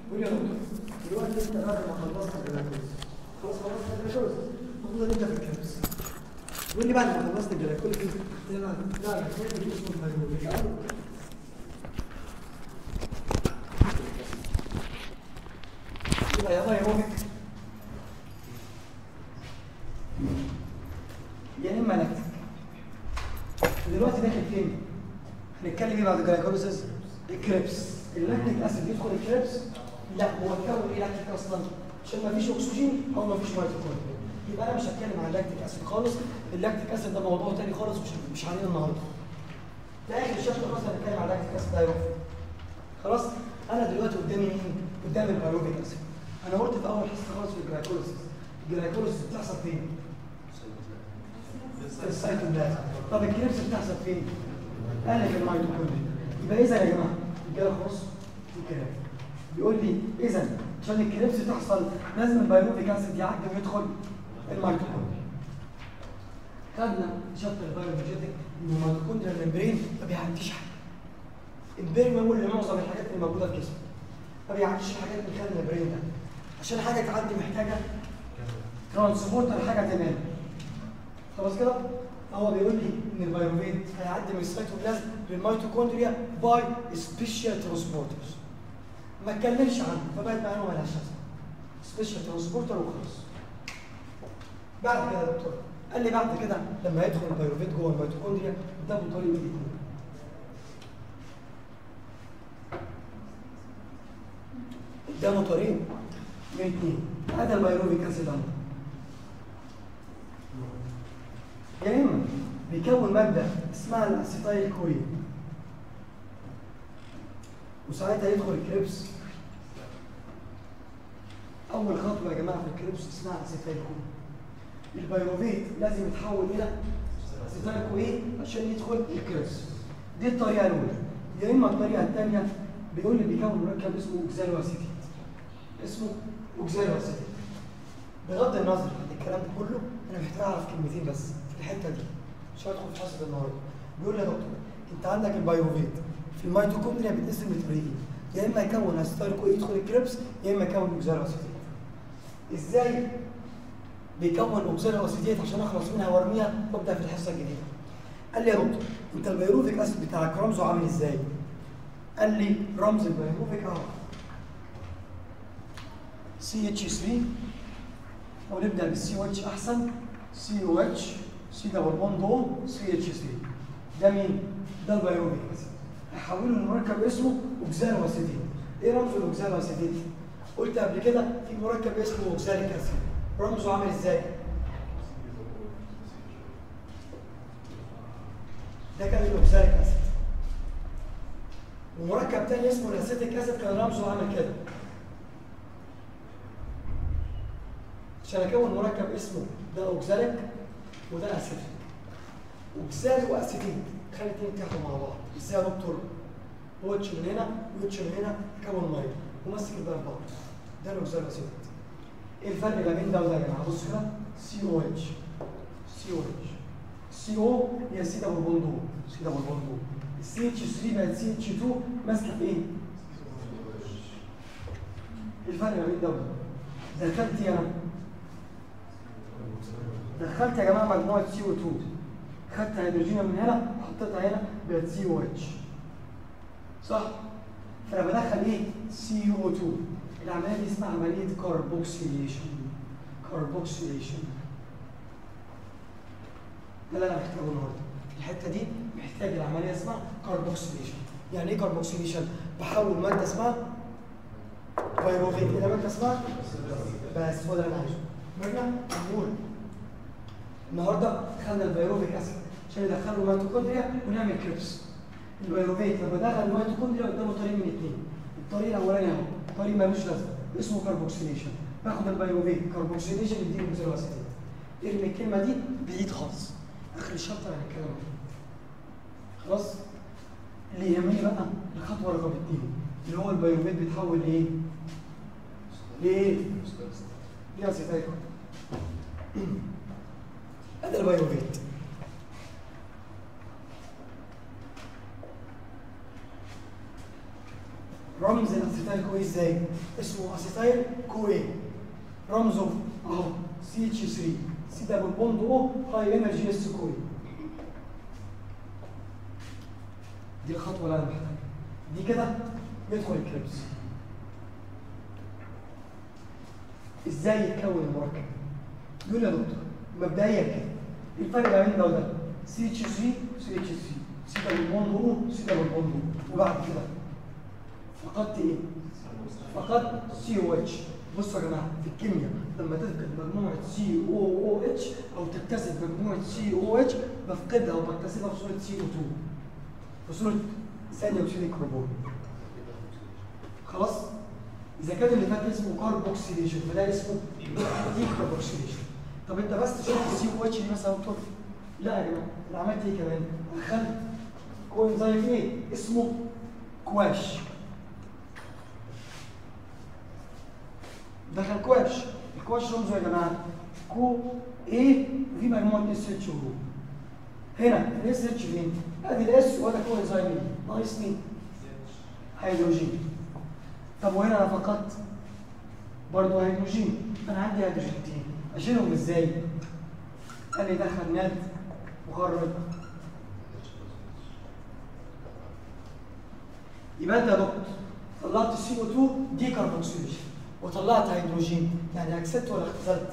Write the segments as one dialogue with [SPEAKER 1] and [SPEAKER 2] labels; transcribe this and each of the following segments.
[SPEAKER 1] قول لي يا دكتور دلوقتي انت بعد ما خلصت الجلايكوليز خلاص خلصت الجلايكوليز المفروض ان انت في الكبس قول لي بعد ما خلصت الجلايكوليز لا لا لا لا اسمه الفيروبيك يبقى يا فيروبيك يا اما لاكتيك دلوقتي داخل فين؟ هنتكلم ايه بعد الجلايكوليسيس؟ الكريبس اللاكتيك اسيد يدخل الكريبس لا هو اتكون ايه لاكتيك اصلا؟ عشان ما فيش اكسجين او ما فيش ميتوكوندريا يبقى انا مش هتكلم عن اللاكتيك اسيد خالص اللاكتيك اسيد ده موضوع تاني خالص مش مش علينا النهارده في اخر الشابتر خلاص هنتكلم عن اللاكتيك اسيد ده خلاص انا دلوقتي قدامي مين؟ قدامي البيروبيك اسيد انا قلت في اول حصه خالص في الجلايكوليسيس الجلايكوليسيس بتحصل فين؟ في السيتوبلازم طب الكريبس بتحصل فين؟ قال لك الميتوكوندريا يبقى اذا يا جماعه الجاله خلاص في كلام بيقول لي اذا عشان الكريبس تحصل لازم البيروبيك اسيد يعدي ويدخل الميتوكوندريا خدنا شابتر البيولوجيتك ان الميتوكوندريا الممبرين ما بيعديش حاجه البرم هو اللي معظم الحاجات اللي موجوده في جسمه ما بيعديش الحاجات من خلال الممبرين ده عشان حاجه تعدي محتاجه ترانسبورتر حاجه تمام خلاص كده هو بيقول لي ان البيروفيت هيعدي من السيتوبلازم للميتوكوندريا باي سبيشال ترانسبورترز ما اتكلمش عنه فبقت معلومه مالهاش لازمه سبيشال ترانسبورتر وخلاص بعد كده يا دكتور قال لي بعد كده لما يدخل البيروفيت جوه الميتوكوندريا قدامه طريق من الاثنين قدامه طريق من اثنين هذا البيروفيك اسيد اهو يا اما بيكون ماده اسمها الاسيتايل كوين وساعتها يدخل الكريبس اول خطوه يا جماعه في الكريبس اسمها اسيتايل كوين البيروفيت لازم يتحول الى اسيتايل كوين عشان يدخل الكريبس دي الطريقه الاولى يا اما الطريقه الثانيه بيقول لي بيكون مركب اسمه اوكزالو اسيتيت اسمه اوكزالو اسيتيت بغض النظر عن الكلام ده كله انا محتاج اعرف كلمتين بس في الحته دي مش هدخل في حصه النهارده بيقول لي يا دكتور انت عندك البيروفيت في الميتوكوندريا بيتقسم لطريقين يا اما يكون اسيتايل كوين يدخل الكريبس يا اما يكون اوكزالو اسيتيت ازاي بيكون اوكسيلو اسيديت عشان اخلص منها وارميها وابدا في الحصه الجديده قال لي يا دكتور انت البيروفيك اسيد بتاعك رمزه عامل ازاي قال لي رمز البيروفيك اهو سي اتش 3 او نبدا بالسي او اتش احسن سي او اتش سي دبل بوند او سي اتش 3 ده مين ده البيروفيك اسيد هحوله لمركب اسمه اوكسالو اسيديت ايه رمز الاوكسالو اسيديت قلت قبل كده في مركب اسمه اوكساليك اسيد رمزه عامل ازاي؟ ده كان الاوكساليك اسيد ومركب تاني اسمه الاسيتيك اسيد كان رمزه عامل كده عشان اكون مركب اسمه ده اوكساليك وده اسيتيك اوكسالي واسيتيك خلي الاثنين يتحدوا مع بعض ازاي يا دكتور؟ واتش من هنا واتش من هنا كون ميه ومسك الباب بعض ده الاوكسالي واسيتيك ايه الفرق ما بين ده وده يا جماعه بصوا كده سي او اتش سي او اتش سي او هي سي دبل بوند او سي دبل بوند او السي اتش 3 بقت سي اتش 2 ماسكه في ايه؟ ايه الفرق ما بين ده وده؟ دخلت ايه انا؟ دخلت يا جماعه مجموعه سي او 2 خدت هيدروجين من هنا حطيتها هنا بقت سي او اتش صح؟ فانا بدخل ايه؟ سي او 2 العمليه دي اسمها عمليه كاربوكسيليشن كاربوكسيليشن ده اللي انا محتاجه النهارده الحته دي محتاج العمليه اسمها كاربوكسيليشن يعني ايه كاربوكسيليشن بحول ماده اسمها بيروفيت الى ماده اسمها بس هو ده اللي انا عايزه مرنا نقول النهارده خدنا البيروفيك اسيد عشان ندخله الميتوكوندريا ونعمل كريبس البيروفيت لما دخل الميتوكوندريا قدامه طريق من اثنين الطريق الاولاني اهو طريق ملوش لازمه اسمه كاربوكسيليشن باخد البيروفيت كاربوكسيليشن يديني اوكسيلو اسيتيت ارمي الكلمه دي بعيد خالص اخر الشابتر هنتكلم عنها خلاص اللي يهمني بقى الخطوه رقم اثنين اللي هو البيروفيت بيتحول لايه؟ ليه؟ ليه اسيتايل هذا البيروفيت رمز الاسيتايل كو ازاي اسمه اسيتايل كو ايه رمزه اهو سي اتش 3 سي دبل بوند او هاي انرجي اس كو ايه دي الخطوه اللي انا محتاجها دي كده يدخل الكريبس ازاي يتكون المركب يقول يا دكتور مبدئيا كده ايه الفرق ما بين ده وده سي اتش 3 سي اتش 3 سي دبل بوند او سي دبل بوند او وبعد كده فقدت ايه فقدت سي او اتش بصوا يا جماعه في الكيمياء لما تفقد مجموعه سي او او اتش او تكتسب مجموعه سي او اتش بفقدها وبكتسبها في صوره سي او 2 في صوره ثاني اكسيد الكربون خلاص اذا كان اللي فات اسمه كاربوكسيليشن فده اسمه دي كاربوكسيليشن طب انت بس شفت السي او اتش مثلا يا دكتور لا يا جماعه انا عملت ايه كمان دخلت كوانزايم ايه اسمه كواش دخل كواش الكواش رمزه يا جماعه كو ايه وفي مجموعه اس اتش هنا الاس اتش فين؟ ادي الاس وده كوانزايم ايه ناقص مين؟ هيدروجين طب وهنا انا فقدت برضه هيدروجين انا عندي هيدروجينتين اشيلهم ازاي؟ قال لي دخل ناد وخرج يبقى انت يا دكتور طلعت السي او 2 دي كاربوكسيليشن وطلعت هيدروجين يعني اكسبت ولا اختزلت؟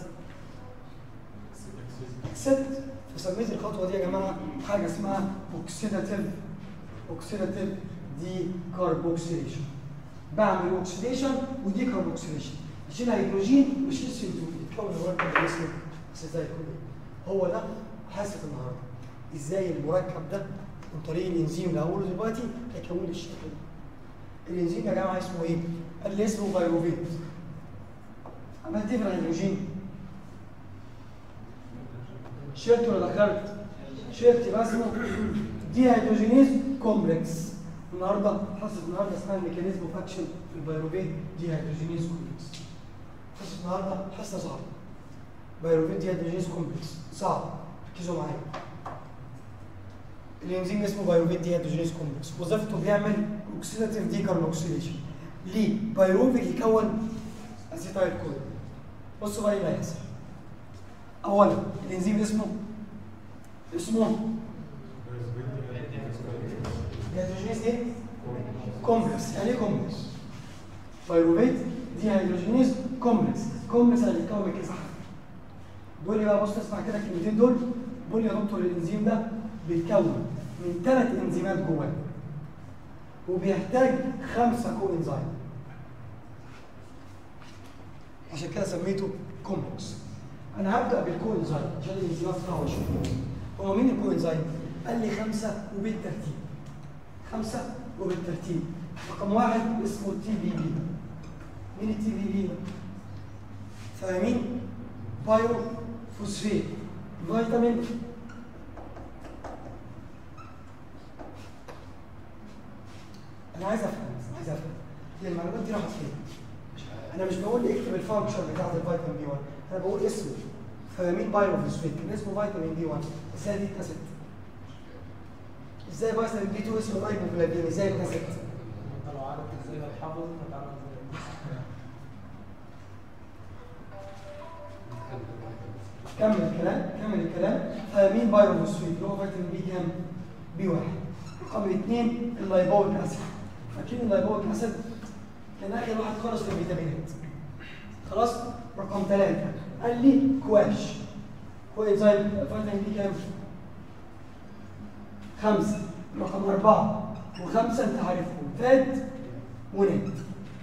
[SPEAKER 1] اكسبت فسميت الخطوه دي يا جماعه حاجه اسمها اوكسيداتيف اوكسيداتيف دي كاربوكسيليشن بعمل اوكسيديشن ودي كاربوكسيليشن اشيل هيدروجين واشيل سي 2 يتكون مركب اللي اسمه اسيتايل هو ده حاسه النهارده ازاي المركب ده من طريق الانزيم اللي هقوله دلوقتي هيكون لي الشكل ده الانزيم يا جماعه اسمه ايه؟ قال لي اسمه بايروفيت عملت ايه في الهيدروجين؟ شلت ولا دخلت؟ شلت يبقى اسمه دي هيدروجينيز كومبلكس النهارده حصه النهارده اسمها الميكانيزم اوف اكشن في البيروفيت دي هيدروجينيز كومبلكس حصه النهارده حصه صعبه بيروفيت دي هيدروجينيز كومبلكس صعب ركزوا معايا الانزيم اسمه بايروفيت دي هيدروجينيز كومبلكس وظيفته بيعمل اوكسيداتيف دي كاربوكسيليشن ليه؟ بايروفيك يكون اسيتايل كول بصوا بقى ايه اللي هيحصل اولا الانزيم اسمه اسمه هيدروجينيز ايه؟ كومبلكس يعني ايه كومبلكس؟ بايروفيت دي هيدروجينيز كومبلكس كومبلكس اللي بيتكون من كذا حاجه بيقول لي بقى بص اسمع كده الكلمتين دول بيقول لي يا دكتور الانزيم ده بيتكون من ثلاث انزيمات جواه وبيحتاج خمسه كو انزيم عشان كده سميته كومبلكس انا هبدا بالكو انزيم عشان الانزيمات صعبه شويه هو مين الكو انزيم؟ قال لي خمسه وبالترتيب خمسه وبالترتيب رقم واحد اسمه التي بي بي مين التي بي بي ده؟ فاهمين؟ بايرو فوسفيت فيتامين انا عايز افهم بس عايز افهم هي المعلومات دي راحت فين؟ انا مش بقول لي اكتب الفانكشن بتاعت الفيتامين بي 1 انا بقول اسمه فاهمين بايرو فوسفيت كان اسمه فيتامين بي 1 ازاي دي اتنست؟ ازاي فيتامين بي 2 اسمه رايبوفلافين ازاي اتنست؟
[SPEAKER 2] انت لو عارف ازاي هتحافظ هتعرف ازاي
[SPEAKER 1] كمل الكلام كمل الكلام فاهمين بايرو فوسفيت اللي هو فيتامين بي كام؟ بي 1 رقم اثنين اللايبويك اسيد فاكرين اللايبويك اسيد كان اخر واحد خالص في الفيتامينات خلاص رقم ثلاثة قال لي كواش هو انزيم فيتامين بي كام؟ خمسة رقم أربعة وخمسة أنت عارفهم فاد ونت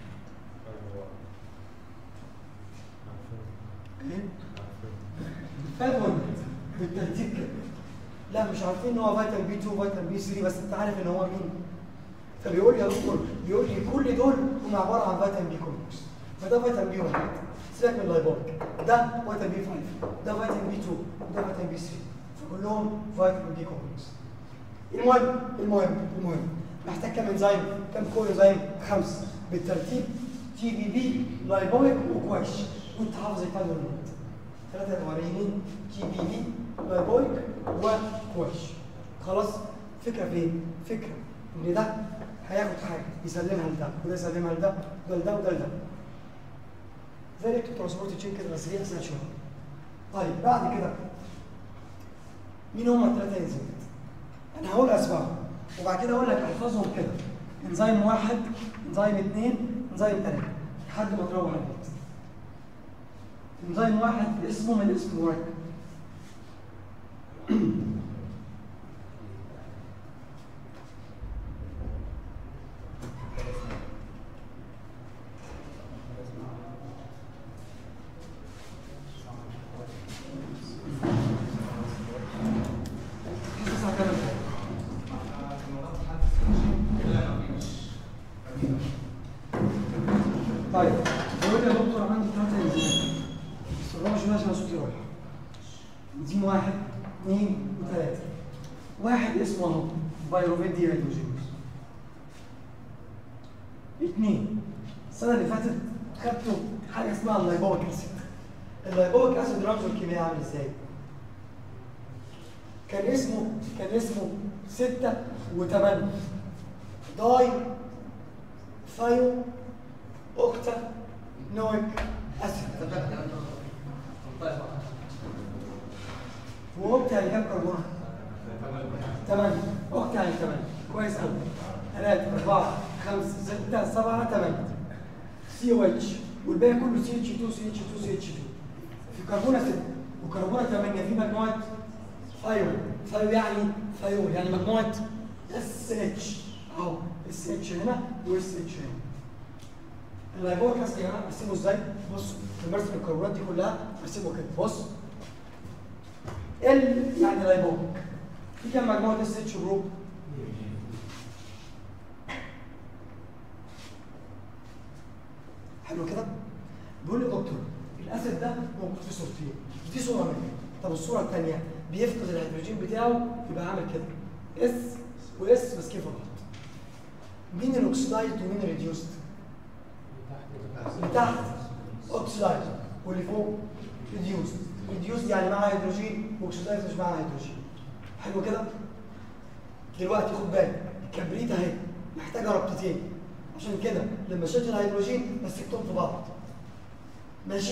[SPEAKER 1] إيه؟ فاد ونت بالترتيب كده لا مش عارفين ان هو فيتامين بي 2 وفيتامين بي 3 بس انت عارف ان هو مين فبيقول لي يا دكتور بيقول لي كل دول هم عباره عن فيتامين بي كومبلكس فده فيتامين بي 1 سيبك من اللايبويك ده فيتامين بي 5 ده فيتامين بي 2 وده فيتامين بي 3 فكلهم فيتامين بي كومبلكس المهم المهم المهم محتاج كام انزيم كام كو انزيم خمسه بالترتيب تي بي بي لايبويك وكواش وانت حافظ الفرق والنوت ثلاثه الاولانيين تي بي بي لايبويك وكواش خلاص فكره فين؟ فكره ان ده هياخد حاجه يسلمها لده وده يسلمها لده وده لده وده لده زي الكترو ترانسبورت تشين كده بس هي اسهل شويه طيب بعد كده مين هم الثلاثه انزيمات؟ انا هقول اسمائهم وبعد كده اقول لك احفظهم كده انزيم واحد انزيم اثنين انزيم ثلاثه لحد ما تروح البيت انزيم واحد اسمه من اسم مركب تسعة كام؟ طيب بقول يا دكتور عندي ثلاثة انزيمات استغربوا شوية عشان صوتي رايح انزيم واحد اثنين وثلاثة واحد اسمه اهو بايروفيت دي هيدروجينوس اثنين السنة اللي فاتت خدتوا حاجة اسمها اللايبويك اسيد اللايبويك اسيد رمزه الكيميائي عامل ازاي؟ كان اسمه كان اسمه ستة وثمانية داي ثايو اوكتا نويك اسيد واوكتا يعني كام كربون؟ ثمانية اوكتا يعني ثمانية كويس قوي ثلاثة أربعة خمسة ستة سبعة ثمانية سي او اتش والباقي كله سي اتش 2 سي اتش 2 سي اتش 2 في كربونة ستة وكربونة ثمانية في مجموعة ثايو ثايو يعني ثايو يعني مجموعة اس اتش اهو اس اتش هنا واس اتش هنا اللايبويك اسيد يا جماعه برسمه ازاي؟ بص في مرسم الكربونات دي كلها برسمه كده بص ال يعني لايبويك في كام مجموعة اس اتش جروب؟ حلو كده؟ بيقول لي يا دكتور الاسيد ده موجود في صورتين دي صورة منه طب الصورة الثانية بيفقد الهيدروجين بتاعه يبقى عامل كده اس واس ماسكين في بعض مين الاكسدايزد ومين الريديوست؟ اللي تحت اوكسدايز واللي فوق ريديوست ريديوست يعني معاه هيدروجين واكسدايز مش معاه هيدروجين حلو كده دلوقتي خد بالك الكبريت اهي محتاجه ربطتين عشان كده لما شلت الهيدروجين مسكتهم في بعض ماشي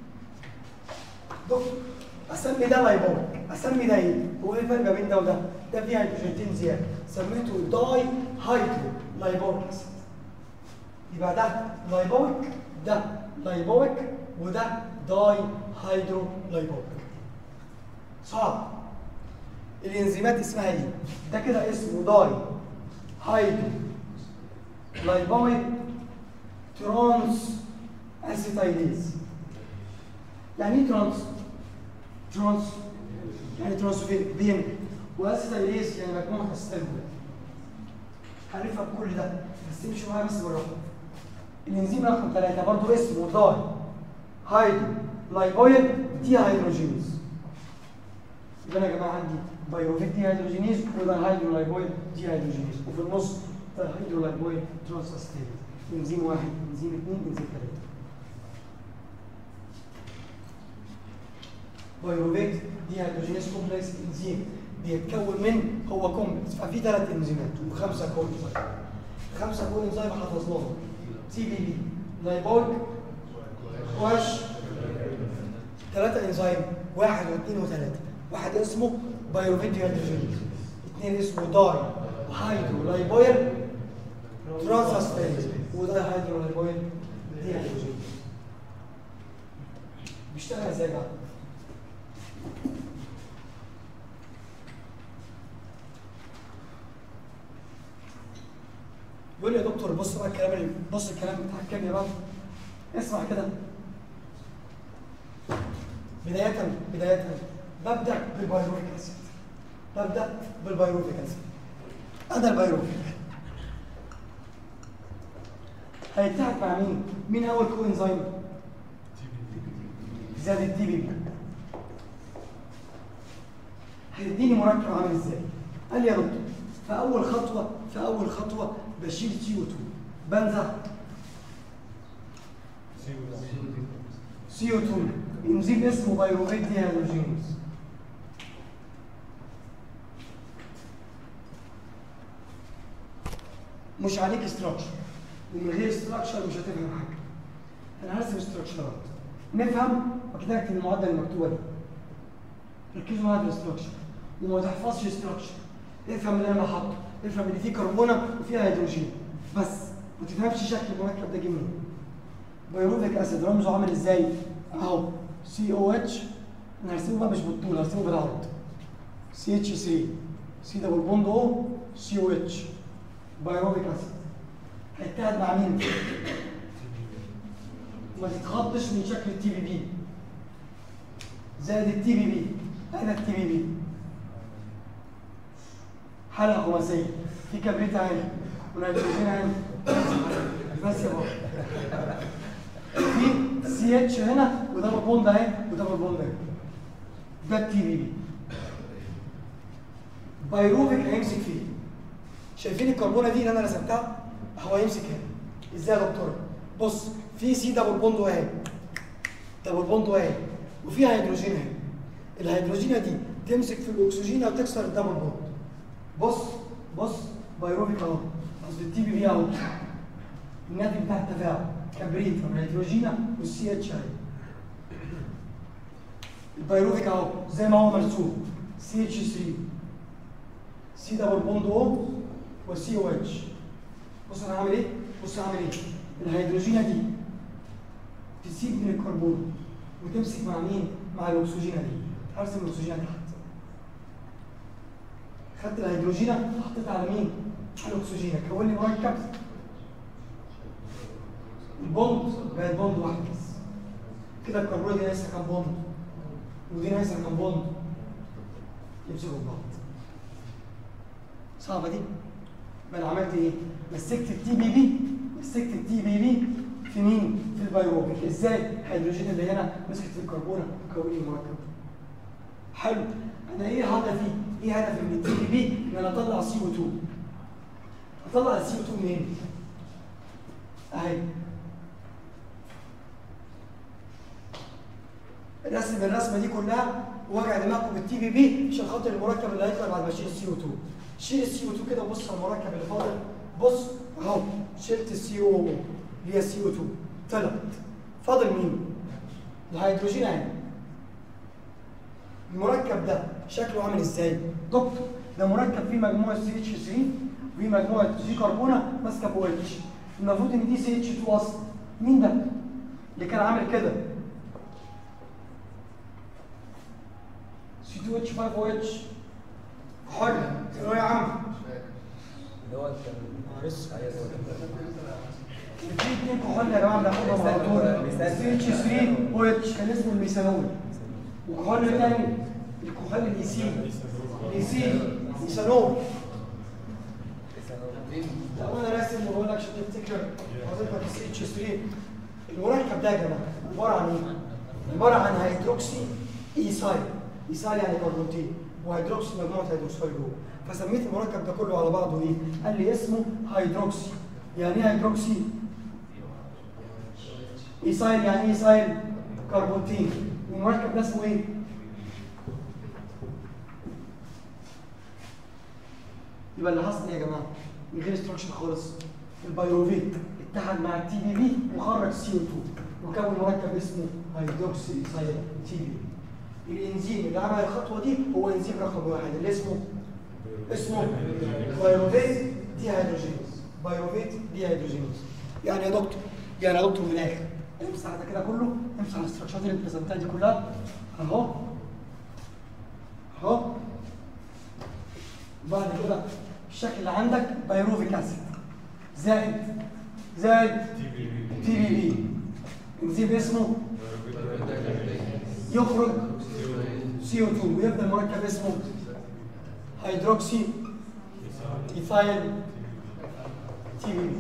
[SPEAKER 1] دكتور اسمي ده لايبويك اسمي ده ايه هو ايه الفرق ما بين ده وده ده فيه هيدروجينتين زياده سميته داي هيدرو لايبويك اسيد يبقى ده لايبويك ده لايبويك وده داي هيدرو لايبويك صعب الانزيمات اسمها ايه ده كده اسمه داي هيدرو لايبويك ترانس اسيتايليز يعني ايه ترانس ترانس يعني ترانسفير بين واسيتايليز يعني مجموعه اسيتايل هنفهم كل ده بس امشي معايا بس بالراحه الانزيم رقم ثلاثة برضه اسمه داي هيدرو لايبويد دي هيدروجينيز يبقى انا يا جماعه عندي بايروفيت دي هيدروجينيز وده هيدرو لايبويد دي هيدروجينيز وفي النص ده هيدرو لايبويد ترانس اسيتايليز انزيم واحد انزيم اثنين انزيم ثلاثة بايروفيت دي هيدروجينيز كومبلكس انزيم بيتكون من هو كومبلكس ففي ثلاث انزيمات وخمسه كون خمسه كون انزيم حفظناهم سي بي بي لايبويك واش ثلاثة انزيم واحد واثنين وثلاثة واحد اسمه بايروفيت دي هيدروجينيز اثنين اسمه داي وهيدرو لايبويل ترانسستيز وده هيدرو لايبويل دي هيدروجينيز بيشتغل ازاي بقى؟ بيقول لي يا دكتور بص بقى الكلام اللي بص الكلام بتاع الكيمياء بقى اسمع كده بداية بداية ببدأ بالبيروفيك اسيد ببدأ بالبيروفيك اسيد هذا البيروفيك هيتحد مع مين؟ مين أول كو انزيم؟ زاد الدي بي هيديني مركب عامل ازاي؟ قال لي يا دكتور في أول خطوة في أول خطوة بشيل سي او 2 بنزع سي او 2 انزيم اسمه بايروفيت دي هيدروجينوس مش عليك ستراكشر ومن غير ستراكشر مش هتفهم حاجه انا هرسم ستراكشرات نفهم وكده اكتب المعادله المكتوبه دي ركزوا معايا في الاستراكشر وما تحفظش ستراكشر افهم اللي انا حاطه افهم ان فيه كربونه وفيه هيدروجين بس ما تفهمش شكل المركب ده جه منين بيروفيك اسيد رمزه عامل ازاي اهو سي او اتش انا هرسمه بقى مش بالطول هرسمه بالعرض سي اتش 3 سي دبل بوند او سي او اتش بايروفيك اسيد هيتحد مع مين؟ ما تتخضش من شكل التي بي بي زائد التي بي بي اين التي بي بي؟ حلقه خماسيه في كبريت عين ونيتروجين عين بس يا بابا في سي اتش هنا ودبل بوند اهي ودبل بوند اهي ده التي بي بي بايروفيك هيمسك فيه شايفين الكربونه دي اللي انا رسمتها هو هيمسك هنا ازاي يا دكتور بص في سي دبل بوند اهي دبل بوند اهي وفي هيدروجين اهي الهيدروجينه دي تمسك في الاكسجين وتكسر الدبل بوند بص بص بايروفيك اهو قصدي التي بي بي اهو الناتج بتاع التفاعل كبريت والهيدروجينه والسي اتش اهي البيروفيك اهو زي ما هو مرسوم سي اتش 3 سي دبل بوند او وسي او اتش بص انا هعمل ايه؟ بص هعمل ايه؟ الهيدروجينه دي تسيب من الكربون وتمسك مع مين؟ مع الاكسجينه دي ارسم الاكسجينه تحت خدت الهيدروجينه حطيتها على مين؟ على الاكسجينه كون لي مركب البوند بقت بوند واحد بس كده الكربون دي ناقصها كام بوند ودي ناقصها كام بوند يمسكوا في بعض صعبه دي يبقى انا عملت ايه؟ مسكت التي بي بي مسكت التي بي بي في مين؟ في البيروبيك ازاي؟ الهيدروجين اللي هنا مسكت في الكربونه كون لي مركب حلو انا ايه هدفي؟ ايه هدفي من التي بي بي؟ ان انا اطلع سي او 2 اطلع السي او 2 منين؟ اهي رسم الرسمه دي كلها وجع دماغكم بالتي بي بي عشان خاطر المركب اللي هيطلع بعد ما اشيل السي او 2 شيل السي او 2 كده بص على المركب اللي فاضل بص اهو شلت السي او اللي هي السي او 2 طلعت فاضل مين؟ الهيدروجين اهي المركب ده شكله عامل ازاي؟ دكتور ده مركب فيه مجموعه سي اتش 3 وفيه مجموعه سي كربونه ماسكه بو اتش المفروض ان دي سي اتش 2 اصلا مين ده؟ اللي كان عامل كده سي 2 اتش 5 او اتش حلو ايه يا عم؟
[SPEAKER 3] اللي هو
[SPEAKER 1] معلش
[SPEAKER 3] ايوه
[SPEAKER 1] في اتنين كحول يا جماعه بناخدهم على طول سي اتش 3 او اتش كان اسمه الميثانول وكحول تاني الكحول الايسين الايسين ميثانول لو انا راسم وبقول لك عشان تفتكر وظيفه السي اتش 3 المركب ده يا جماعه عباره عن ايه؟ عباره عن هيدروكسي ايسايل ايسايل يعني كربونتين وهيدروكسي مجموعه هيدروكسيل جوه فسميت المركب ده كله على بعضه ايه؟ قال لي اسمه هيدروكسي يعني ايه هيدروكسي؟ ايسايل يعني ايه ايسايل؟ كربونتين والمركب ده اسمه ايه؟ يبقى اللي حصل ايه يا جماعه؟ من غير ستراكشر خالص البيروفيت اتحد مع التي بي بي وخرج سي او 2 وكون مركب اسمه هيدروكسي ايسايل تي بي بي الانزيم اللي عمل الخطوه دي هو انزيم رقم واحد اللي اسمه اسمه بايروفيت دي هيدروجينيز بايروفيت دي هيدروجينيز يعني يا دكتور يعني يا دكتور من الاخر امسح ده كده كله امسح الاستراكشرات اللي انت رسمتها دي كلها اهو اهو بعد كده الشكل اللي عندك بايروفيك اسيد زائد زائد تي بي بي انزيم اسمه يخرج سي او 2 ويبدا مركب اسمه هيدروكسي ايثايل تي بي بي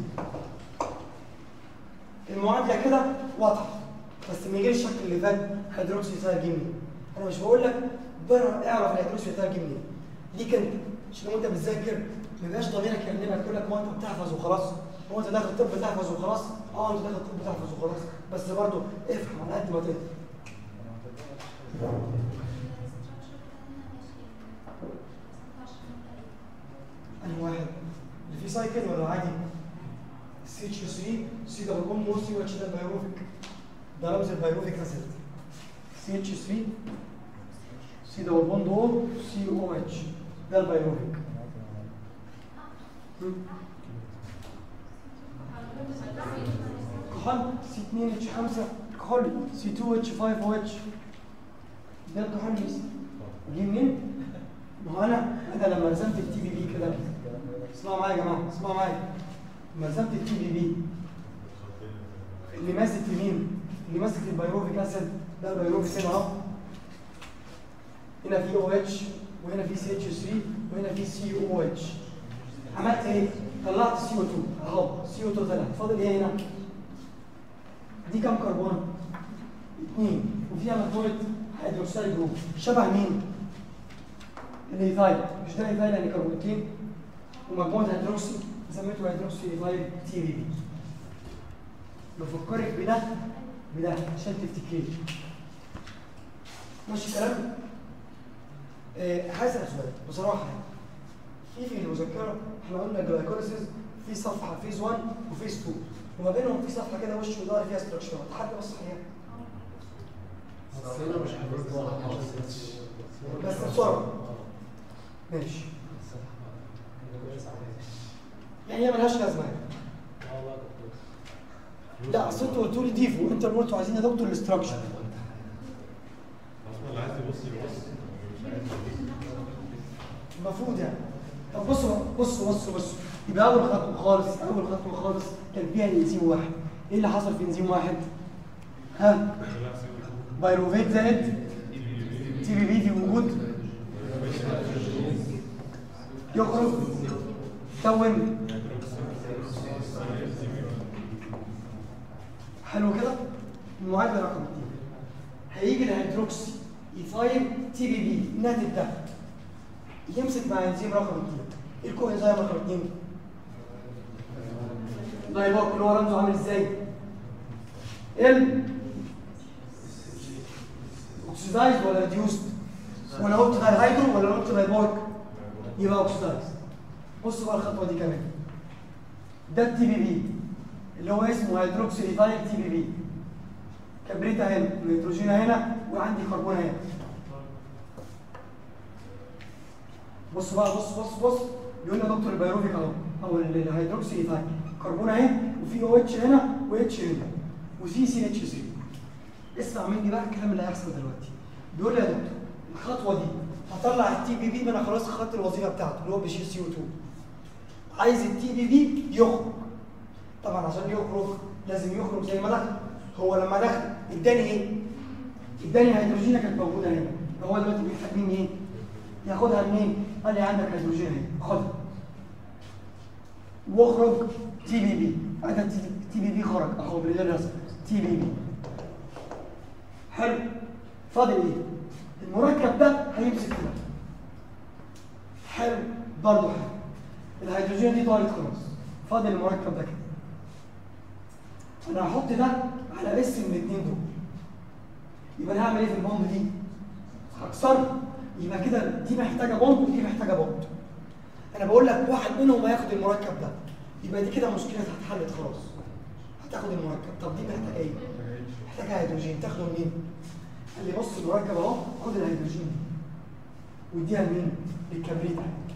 [SPEAKER 1] المعادله كده واضحه بس من غير الشكل اللي فات هيدروكسي ايثايل جه منين انا مش بقول لك بره اعرف الهيدروكسي ايثايل جه منين ليك انت عشان لو انت بتذاكر ما يبقاش ضميرك يكلمك يقول لك ما انت بتحفظ وخلاص هو انت داخل طب بتحفظ وخلاص اه انت داخل طب بتحفظ وخلاص بس برضه افهم على قد ما تقدر انهي واحد اللي فيه سايكل ولا عادي سي اتش 3 سي دبل بوند او سي اتش ده البيروفيك ده رمز البيروفيك اسيد سي اتش 3 سي دبل بوند او سي او اتش ده البيروفيك مم. كحول سي 2 اتش 5 كحول سي 2 اتش 5 او اتش ده الكحول ميس جه منين؟ ما هو انا انا لما رسمت التي بي بي كده اسمعوا معايا يا جماعه اسمعوا معايا لما رسمت التي بي بي اللي ماسك يمين اللي ماسك البيروفيك اسيد ده البيروفيك هنا اهو هنا في او اتش وهنا في سي اتش 3 وهنا في سي او اتش عملت ايه؟ طلعت سي او 2 اهو سي او 2 طلع فاضل ايه هنا؟ دي كام كربون؟ اثنين وفيها مجموعه هيدروكسيد جروب شبه مين؟ الايثايل مش ده ايثايل يعني كربونتين ومجموعه هيدروكسي سميته هيدروكسي ايثايل تي بي بي بفكرك بده بده عشان تفتكريه ماشي الكلام؟ آه، هسأل سؤال بصراحة يعني. في في المذكرة احنا قلنا جلايكوليسيس في صفحة فيز 1 وفيز 2 وما بينهم في صفحة كده وش وظهر فيها ستراكشرات حد بص عليها
[SPEAKER 2] بس هنا مش حافظ
[SPEAKER 1] بس بسرعة ماشي يعني هي ملهاش لازمة يعني. لا اصل انتوا قلتوا لي ضيفوا انتوا اللي قلتوا عايزين يا دكتور الاستراكشر
[SPEAKER 4] اللي عايز يبص يبص
[SPEAKER 1] المفروض يعني طب بصوا بصوا بصوا بصوا يبقى اول خطوه خالص اول خطوه خالص كان فيها الانزيم واحد ايه اللي حصل في انزيم واحد؟ ها بايروفيت زائد تي بي بي في وجود يخرج كون حلو كده المعادله رقم اثنين هيجي الهيدروكسي ايثايل تي بي بي الناتج ده يمسك مع انزيم رقم اثنين ايه الكو انزيم رقم اثنين؟ لايبوك اللي هو رمزه عامل ازاي؟ ال اوكسيدايز ولا ريديوست؟ ولا قلت هيدرو ولا قلت لايبوك؟ يبقى اوكسيدايز بصوا بقى الخطوه دي كمان ده التي بي بي اللي هو اسمه هيدروكسي ايثايل تي بي بي كبريتها هنا نيتروجينها هنا وعندي كربون هنا بص بقى بص بص بص بيقول لي دكتور البيروفيك اهو او ال- الهيدروكسي ايثايل كربون اهي وفي او اتش هنا و اتش هنا وفي سي اتش 3 اسمع مني بقى الكلام اللي هيحصل دلوقتي بيقول لي يا دكتور الخطوه دي هطلع التي بي بي ما انا خلاص خدت الوظيفه بتاعته اللي هو بيشيل سي او 2 عايز التي بي بي يخرج طبعا عشان يخرج لازم يخرج زي ما دخل هو لما دخل اداني ايه؟ اداني هيدروجينه كانت موجوده هنا هو دلوقتي بيحتاج مني ايه؟ ياخدها منين؟ قال لي عندك هيدروجين اهي خدها واخرج تي بي بي ادي تي بي بي خرج اهو بالرسم تي بي بي حلو فاضل ايه؟ المركب ده هيمسك كده حلو برضه حلو الهيدروجين دي طارت خلاص فاضل المركب ده كده انا هحط ده على اس من الاثنين دول يبقى انا هعمل ايه في البوند دي؟ هكسرها يبقى كده دي محتاجه بوند ودي محتاجه بوند انا بقول لك واحد منهم هياخد المركب ده يبقى دي كده مشكله هتحلت خلاص هتاخد المركب طب دي محتاجه ايه؟ محتاجه هيدروجين تاخده منين؟ قال لي بص المركب اهو خد الهيدروجين دي واديها لمين؟ للكبريت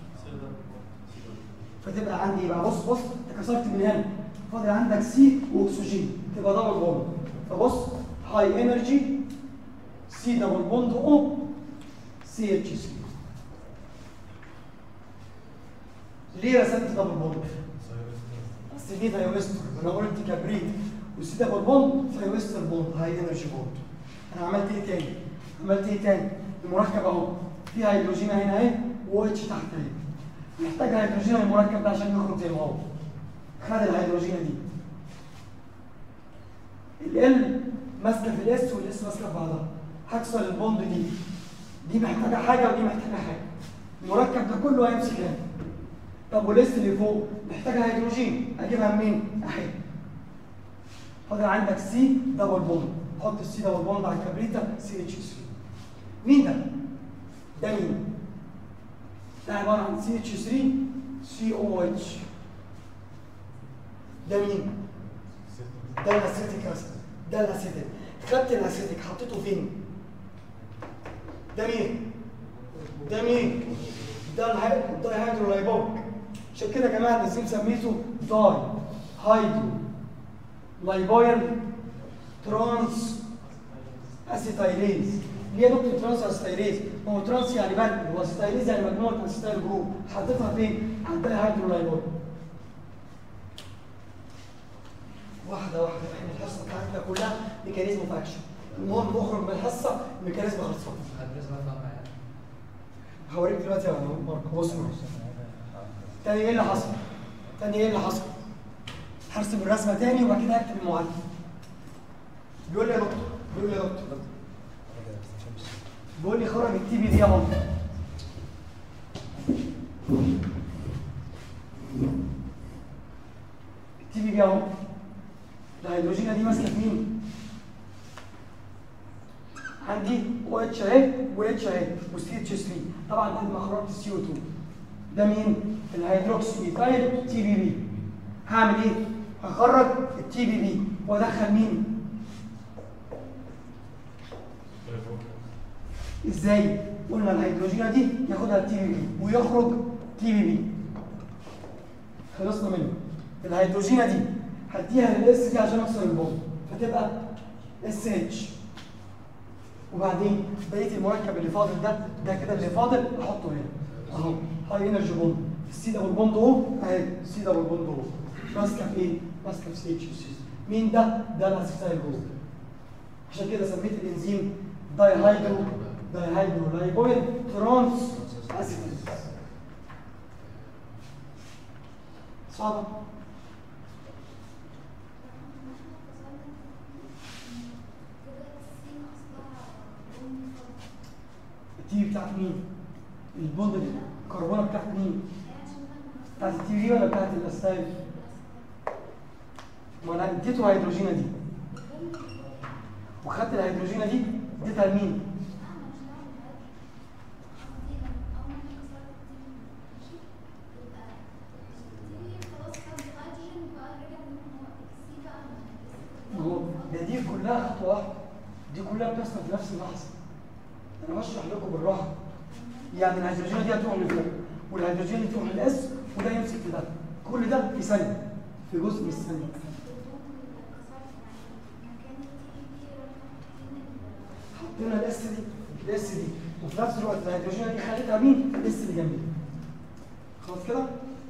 [SPEAKER 1] فتبقى عندي يبقى بص بص انت كسرت من هنا فاضل عندك سي واكسجين تبقى دبل بوند فبص هاي انرجي سي دبل بوند او سي اتش سي ليه رسمت دبل بوند؟ اصل دي ثايوستر انا قلت كبريت والسي دبل بوند ثايوستر بوند هاي انرجي بوند انا عملت ايه تاني؟ عملت ايه تاني؟ المركب اهو فيه هيدروجين هنا اهي و اتش تحت اهي محتاج هيدروجين المركب ده عشان يخرج زي ما هو خد الهيدروجين دي ال ماسكه في الاس والاس ماسكه في بعضها هكسر البوند دي دي محتاجه حاجه ودي محتاجه حاجه المركب ده كله هيمسك هنا طب والاس اللي فوق محتاجه هيدروجين اجيبها منين؟ اهي فاضل عندك سي دبل بوند حط السي دبل بوند على الكبريتا سي اتش 3 مين ده؟ ده مين؟ ده عباره عن سي اتش 3 سي او اتش ده مين؟ ده الاسيتيك اسيد ده الاسيتيك خدت الاسيتيك حطيته فين؟ ده مين؟ ده مين؟ ده الهي- الداي هيدرولايبوك عشان كده يا جماعه الانزيم سميته داي هيدرو لايبويل ترانس اسيتايليز ليه يا دكتور ترانس اسيتايليز؟ ما هو ترانس يعني بند واسيتايليز يعني مجموعه اسيتايل جروب حطيتها فين؟ على الداي هيدرولايبوك واحدة واحدة احنا الحصة بتاعتنا كلها ميكانيزم اوف اكشن المهم نخرج من الحصة ميكانيزم خلصان
[SPEAKER 3] هدرس بقى معايا
[SPEAKER 1] هوريك دلوقتي يا ماركو بص معايا. تاني ايه اللي حصل؟ تاني ايه اللي حصل؟ هرسم الرسمة تاني وبعد كده هكتب المعادلة بيقول لي يا دكتور بيقول لي يا دكتور بيقول لي خرج التي بي دي اهو التي بي دي اهو الهيدروجينة دي ماسكة في مين؟ عندي او اتش اهي و اتش اهي وسي اتش 3 طبعا بعد ما خرجت السي او 2 ده مين؟ الهيدروكسي ميثايل تي بي بي هعمل ايه؟ هخرج التي بي بي وادخل مين؟ ازاي؟ قلنا الهيدروجينة دي ياخدها التي بي بي ويخرج تي بي بي خلصنا منه الهيدروجينة دي هديها للاس دي عشان اكسر البوند فتبقى اس اتش وبعدين بقيه المركب اللي فاضل ده ده كده اللي فاضل احطه هنا اهو هاي انرجي بوند السي دبل بوند اهو اهي السي دبل بوند اهو ماسكه في ايه؟ ماسكه في سي اتش مين ده؟ ده الاسيتايل جروب عشان كده سميت الانزيم داي هيدرو داي هيدرو لايبويل ترانس اسيتيز صعبه التي بتاعت مين؟ البوند الكربونه بتاعت مين؟ بتاعت التي في ولا بتاعت الاسيتايل؟ ما انا اديته هيدروجينه دي وخدت الهيدروجينه دي اديتها لمين؟ ما هو ده دي كلها خطوه واحده دي كلها بتحصل في نفس اللحظه انا بشرح لكم بالراحه يعني الهيدروجين دي هتروح لفوق والهيدروجين دي تروح للاس وده يمسك في ده كل ده في ثانيه في جزء من الثانيه حطينا الاس دي الاس دي وفي نفس الوقت الهيدروجين دي خليتها مين الاس اللي جنبي خلاص كده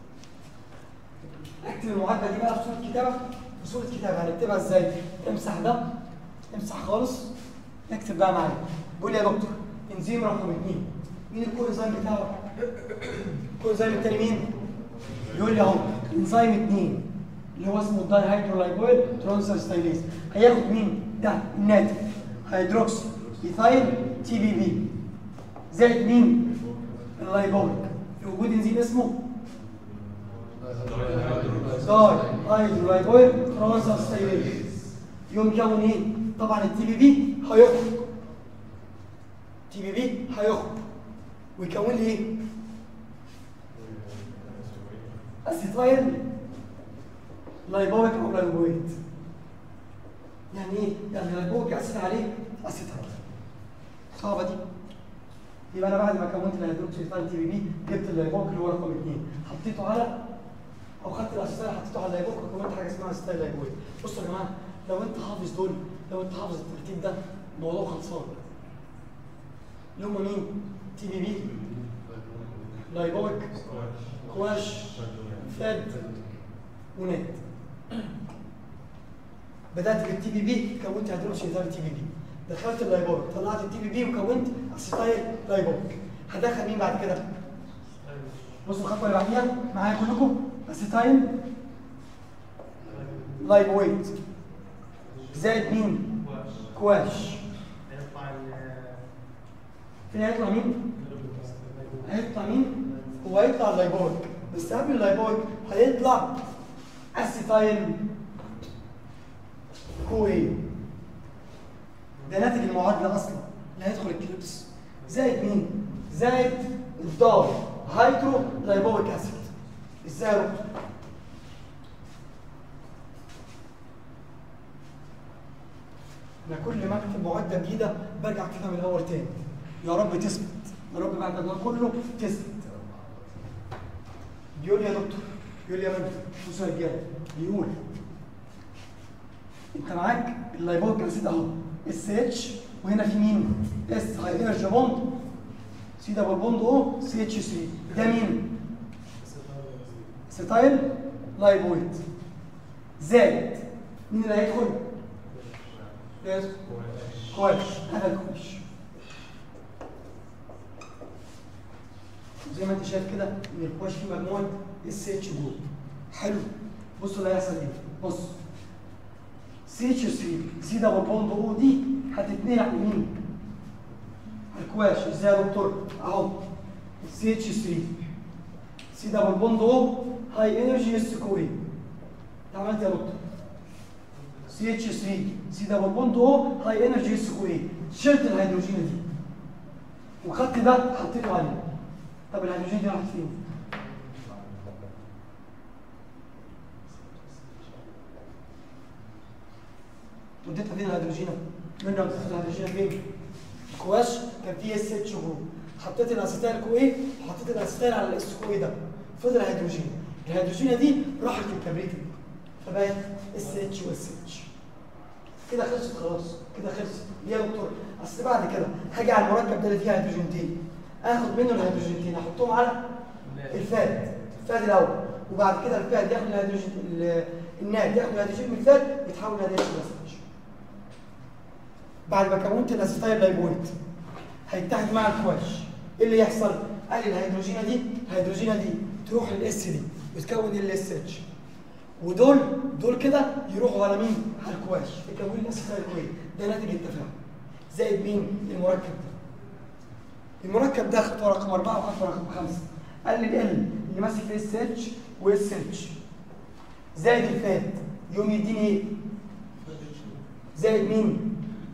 [SPEAKER 1] اكتب المعادله دي بقى في صوره كتابه في صوره كتابه هنكتبها ازاي امسح ده امسح خالص اكتب بقى معايا بيقول لي يا دكتور انزيم رقم اثنين مين الكوانزيم بتاعه؟ الكوانزيم التاني مين؟ يقول لي اهو انزيم اثنين اللي هو اسمه الداي هيدرولايبويل ترانسستايليز هياخد مين؟ ده الناتج هيدروكسي ايثايل تي بي بي زائد مين؟ اللايبويك في وجود انزيم اسمه داي هيدرولايبويل ترانسستايليز يوم يكون ايه؟ طبعا التي بي بي هيخرج تي بي بي هيخرج ويكون لي ايه؟ اسيتايل لايبويك او لايبويت يعني ايه؟ يعني لايبويك اسيد عليه اسيتايل صعبه دي يبقى انا بعد ما كونت الهيدروكسيتايل تي بي بي جبت اللايبويك اللي هو رقم اثنين حطيته على او خدت الاسيتايل حطيته على اللايبويك وكونت حاجه اسمها اسيتايل لايبويت بصوا يا جماعه لو انت حافظ دول لو انت حافظ الترتيب ده الموضوع خلصان اللي هم مين؟ تي بي بي لايبويك كواش فاد ونت بدات بالتي بي بي كونت هيدروكسيتايل تي بي بي دخلت اللايبويك طلعت التي بي بي وكونت اسيتايل لايبويك هدخل مين بعد كده؟ بصوا الخطوه اللي بعديها معايا كلكم اسيتايل لايبويت زائد مين؟ كواش
[SPEAKER 2] هيطلع ال
[SPEAKER 1] فين هيطلع مين؟ هيطلع مين؟ هو هيطلع اللايبويك بس قبل اللايبويك هيطلع اسيتايل كوي ده ناتج المعادله اصلا اللي هيدخل الكليبس زائد مين؟ زائد الدار هيدرو لايبويك اسيد ازاي يا دكتور؟ انا كل ما اكتب معادله جديده برجع اكتبها من الاول تاني يا رب تثبت يا رب بعد ده كله تثبت بيقول لي يا دكتور بيقول لي يا مجدي بصوا يا رجاله بيقول انت معاك اللايبويك اسيد اهو اس اتش وهنا في مين؟ اس هاي انرجي بوند سي دبل بوند او سي اتش 3 ده مين؟ ستايل لايبويد زائد مين اللي هيدخل؟ يس كويس هذا الكويش زي ما انت شايف كده ان الكويش فيه مجموعه اس اتش جوه حلو بصوا اللي هيحصل ايه بص سي اتش 3 سي دبل بوند او دي هتتنقل على مين؟ على الكواش ازاي يا دكتور؟ اهو سي اتش 3 سي دبل بوند او هاي انرجي اس كوي انت عملت يا دكتور سي اتش 3 سي دبل بوند او هاي انرجي اس كوي شلت الهيدروجين دي وخدت ده حطيته عليه طب الهيدروجين دي راحت فين؟ وديتها فين الهيدروجين؟ منها وديت الهيدروجين فين؟ الكواش كان فيه اس اتش جروب حطيت الاسيتال كوي وحطيت الاسيتال على الاس كوي ده فضل هيدروجين الهيدروجينه دي راحت للكبريت فبقت اس اتش واس اتش كده خلصت خلاص كده خلصت ليه يا دكتور اصل بعد كده هاجي على المركب ده اللي فيه هيدروجينتين اخد منه الهيدروجينتين احطهم على الفات الفات الاول وبعد كده الفات ياخد الهيدروجين ال- الناد ياخد الهيدروجين من الفات يتحول لهيدروجين اتش بعد ما كونت الاسيتايل لايبويت هيتحد مع الكواش ايه اللي يحصل؟ قال لي الهيدروجينه دي الهيدروجينه دي تروح للاس دي وتكون الاس اتش ودول دول كده يروحوا على مين؟ على الكواش يكون الاسيتايل كوي ده ناتج التفاعل زائد مين؟ المركب ده المركب ده خطوه رقم اربعه وخطوه رقم خمسه قال لي ال اللي ماسك في اس اتش واس اتش زائد الفات يوم يديني ايه؟ زائد مين؟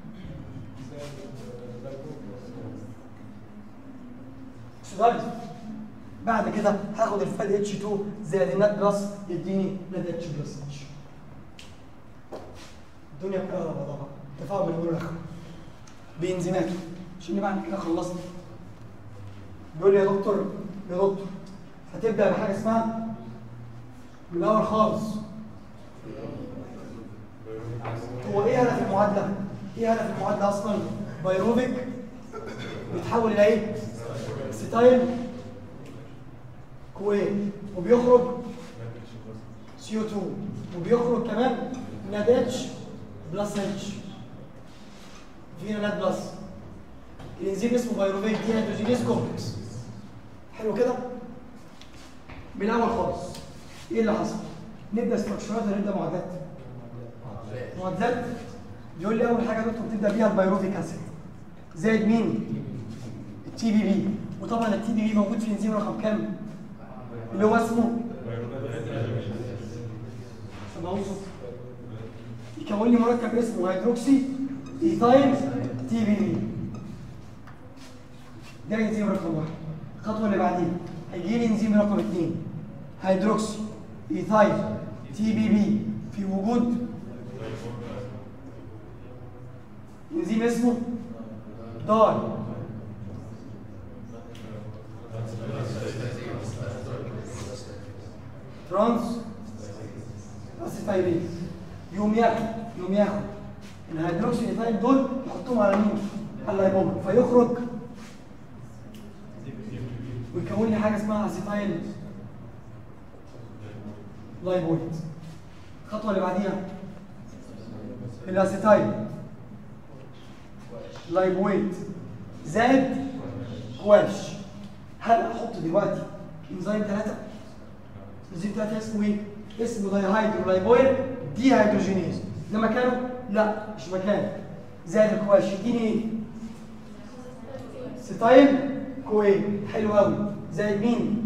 [SPEAKER 1] اكسدايز بعد كده هاخد الفاد اتش 2 زائد النات بلس يديني نات اتش بلس اتش الدنيا كلها على بعضها تفاعل من الاول لاخر بانزيماته عشان بعد كده خلصنا بيقول لي يا دكتور يا دكتور هتبدا بحاجه اسمها من الاول خالص هو ايه هدف المعادله؟ ايه هدف المعادله اصلا؟ بايروفيك بيتحول الى ايه؟ ستايل كوين وبيخرج سي او 2 وبيخرج كمان ناد اتش بلس اتش فينا ناد بلس الانزيم اسمه بايروفيك دي هيدروجينيز كومبلكس حلو كده؟ من الاول خالص ايه اللي حصل؟ نبدا استراكشرات ولا نبدا معادلات؟ معادلات بيقول لي اول حاجه دكتور بتبدا بيها البيروفيك اسيد زائد مين؟ التي بي بي وطبعا التي بي بي موجود في الانزيم رقم كام؟ اللي هو اسمه سمعوصه يكون لي مركب اسمه هيدروكسي ايثايل تي بي بي ده انزيم رقم واحد الخطوه اللي بعديها هيجي لي انزيم رقم اثنين هيدروكسي ايثايل تي بي بي في وجود انزيم اسمه داي ترانس اسيتايليز يوم ياخد يوم ياخد الهيدروكسي ايثايل دول يحطهم على مين؟ على اللايبوم فيخرج ويكون لي حاجه اسمها اسيتايل لايبويد الخطوه اللي بعديها الاسيتايل لايبويد زائد كواش هل احط دلوقتي انزيم ثلاثه انزيم ثلاثه اسمه ايه؟ اسمه دايهايدرو لايبويد دي هيدروجينيز ده مكانه؟ لا مش مكانه زائد الكواش يديني ايه؟ ستايل كوي حلو قوي زائد مين؟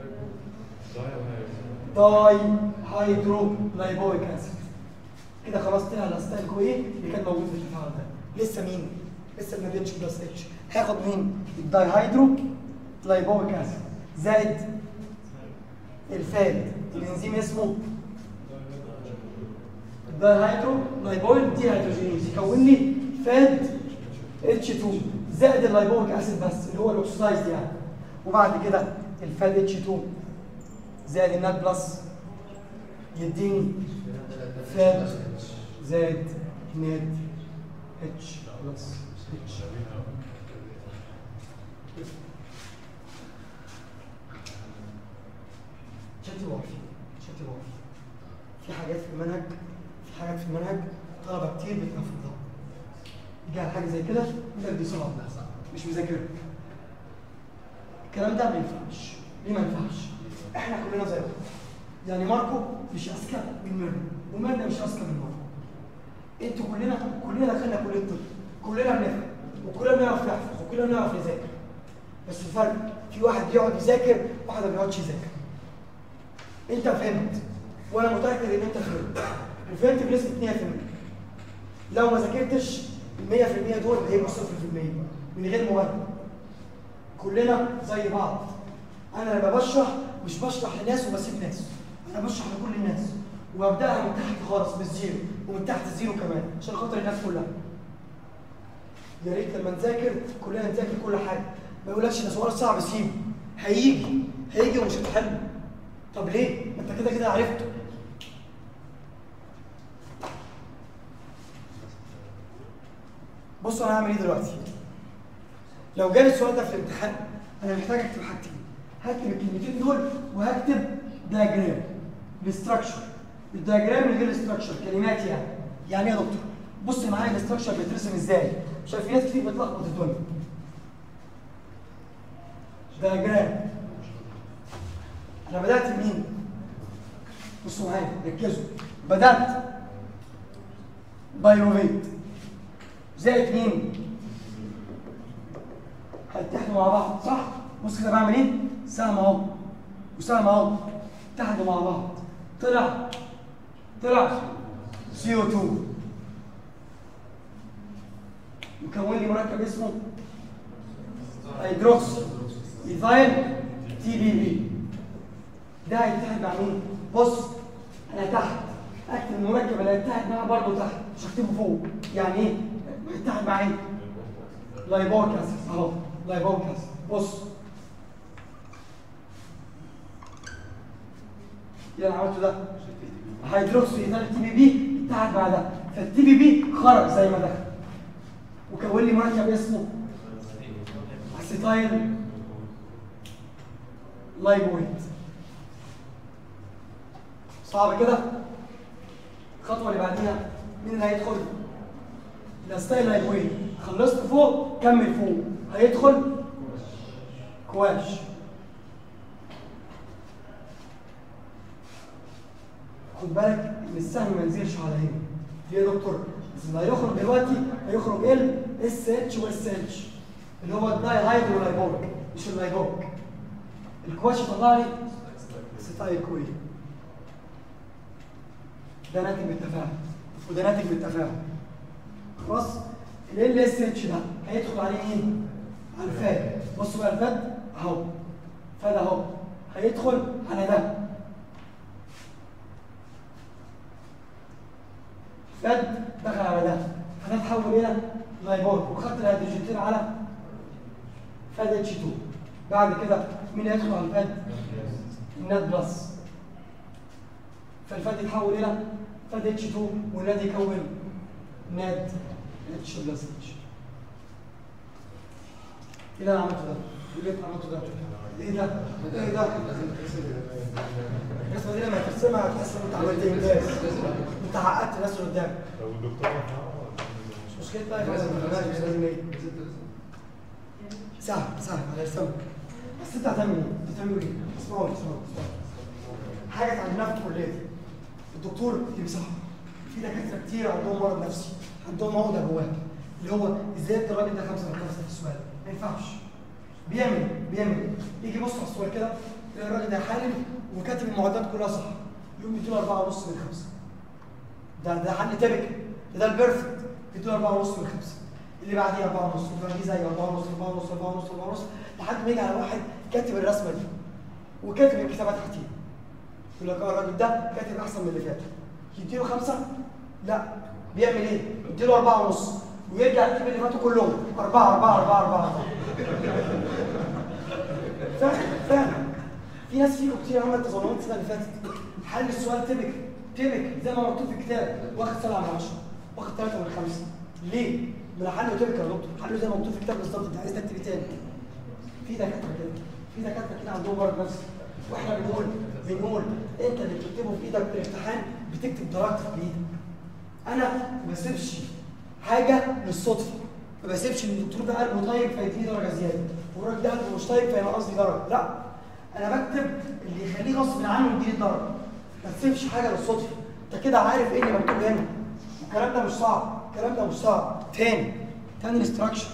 [SPEAKER 1] داي هيدرو لايبويك اسيد كده خلاص طلع الاستايل كوي اللي كان موجود في التفاعل ده لسه مين؟ لسه ما اتش بلس اتش هاخد مين؟ الداي هيدرو لايبويك اسيد زائد الفاد الانزيم اسمه الداي هيدرو لايبويك دي هيدروجينيز يكون لي فاد اتش 2 زائد اللايبويك اسيد بس اللي هو الاكسدايز يعني وبعد كده الفاد اتش 2 زائد النات بلس يديني فاد زائد نات اتش بلس اتش شتي وافي شتي وافي في حاجات في المنهج في حاجات في المنهج طلبه كتير بتنفذها يجي على حاجه زي كده يقول لك دي صعبه مش مذاكرها الكلام ده ما ينفعش ليه ما ينفعش؟ احنا كلنا زي بعض يعني ماركو مش اذكى من ميرنا وميرنا مش اذكى من ماركو انتوا كلنا كلنا دخلنا كليه الطب كلنا بنفهم وكلنا بنعرف نحفظ وكلنا بنعرف نذاكر بس الفرق في واحد بيقعد يذاكر وواحد ما بيقعدش يذاكر انت فهمت وانا متاكد ان انت فهمت وفهمت بنسبه 100% لو ما ذاكرتش ال 100% دول هيبقوا 0% من غير مبالغه كلنا زي بعض انا لما بشرح مش بشرح لناس وبسيب ناس انا بشرح لكل الناس وابداها من تحت خالص بالزيرو ومن تحت الزيرو كمان عشان خاطر الناس كلها يا ريت لما نذاكر كلنا نذاكر كل حاجه ما يقولكش ده سؤال صعب سيبه هيجي هيجي ومش هتحله طب ليه؟ ما انت كده كده عرفته بص انا هعمل ايه دلوقتي لو جالي السؤال ده في الامتحان انا محتاج اكتب حاجتين هكتب الكلمتين دول وهكتب دياجرام الاستراكشر الدياجرام من غير الاستراكشر كلمات يعني يعني ايه يا دكتور بص معايا الاستراكشر بيترسم ازاي عشان في ناس كتير بتلخبط الدنيا دياجرام انا بدات منين بصوا معايا ركزوا بدات بايروفيت زائد مين هيتحدوا مع بعض صح بص كده بعمل ايه سهم اهو وسهم اهو اتحدوا مع بعض طلع طلع سي او 2 مكون لي مركب اسمه هيدروكس ايثايل تي بي بي ده هيتحد مع مين بص انا تحت اكتب المركب اللي هيتحد معاه برضه تحت مش هكتبه فوق يعني ايه هيتحد مع ايه لايبوك اسيد اهو لايبوك اسيد بص اللي انا عملته ده هيدروكسي ايثايل تي بي بي اتحد مع ده فالتي بي بي خرج زي ما دخل وكون لي مركب اسمه اسيتايل لايبويت صعب كده الخطوه اللي بعديها مين اللي هيدخل الاستايل لايبويت خلصت فوق كمل فوق هيدخل كواش خد بالك ان السهم ما ينزلش على هنا ليه يا دكتور بس اللي هيخرج دلوقتي هيخرج ال اس اتش واس اتش اللي هو الداي هايدرو لايبوك مش اللايبوك الكواش طلع لي ستايل كوي ده ناتج بالتفاعل وده ناتج بالتفاعل خلاص ال اس اتش ده هيدخل عليه مين؟ على الفاد بصوا بقى الفاد اهو فاد اهو هيدخل على ده فاد دخل على ده فده اتحول الى لايبوك وخدت الهيدروجينتين على فاد اتش 2 بعد كده مين هيدخل على الفاد؟ النات بلس فالفاد يتحول الى فاد اتش 2 والناد يكون ناد اتش بلس اتش ايه اللي انا عملته ده؟ ايه اللي انت عملته ده؟ ايه ده؟ ايه ده؟ الرسمه دي لما ترسمها هتحس ان انت عملت انجاز انت حققت الناس اللي قدامك
[SPEAKER 4] لو الدكتور
[SPEAKER 1] مش مشكله طيب لازم مش لازم ايه سهل سهل على السمك بس انت هتعمل ايه؟ انت هتعمل ايه؟ اسمعوا اسمعوا اسمعوا حاجه اتعلمناها في كليتي الدكتور يمسحها في دكاتره كتير عندهم مرض نفسي عندهم عقده جواها اللي هو ازاي الراجل ده خمسه من خمسه في السؤال ما ينفعش بيعمل بيعمل يجي يبص على السؤال كده يلاقي الراجل ده حالل وكاتب المعادلات كلها صح يقوم يديله أربعة ونص من خمسة ده ده حل تبك ده البيرفكت يديله أربعة ونص من خمسة اللي بعديه أربعة ونص اللي بعديه زي أربعة ونص أربعة ونص أربعة ونص أربعة ونص لحد ما يجي على واحد كاتب الرسمة دي وكاتب الكتابات تحتيه يقول لك اه الراجل ده كاتب أحسن من اللي فات يديله خمسة لا بيعمل إيه؟ يديله أربعة ونص ويرجع يكتب اللي فاتوا كلهم أربعة أربعة أربعة أربعة أربعة فاهم فاهم في ناس فيكم كتير عملت تظلمات السنة اللي فاتت حل السؤال تبك تبك زي ما مكتوب في الكتاب واخد سبعة من عشرة واخد ثلاثة من خمسة ليه؟ ما حله تبك يا دكتور حله زي ما مكتوب في الكتاب بالظبط انت عايز تكتب ايه تاني في دكاترة كده في دكاترة كده عندهم مرض نفسي واحنا بنقول بنقول انت اللي بتكتبه في ايدك في الامتحان بتكتب درجتك بايدك انا ما بسيبش حاجه للصدفه ما بسيبش ان الدكتور ده قلبه طيب فيديني درجه زياده والراجل ده قلبه مش طيب فينقص لي درجه لا انا بكتب اللي يخليه غصب عنه يديني درجه ما تسيبش حاجه للصدفه انت كده عارف ايه اللي مكتوب هنا الكلام ده مش صعب الكلام ده مش صعب تاني تاني الاستراكشر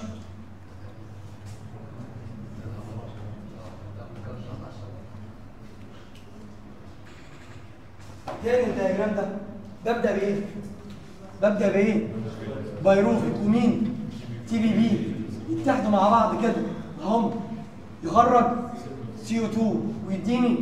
[SPEAKER 1] تاني الدياجرام ده ببدا بايه؟ ببدا بايه؟ بايروفيت ومين؟ تي بي بي يتحدوا مع بعض كده اهم يخرج سي او 2 ويديني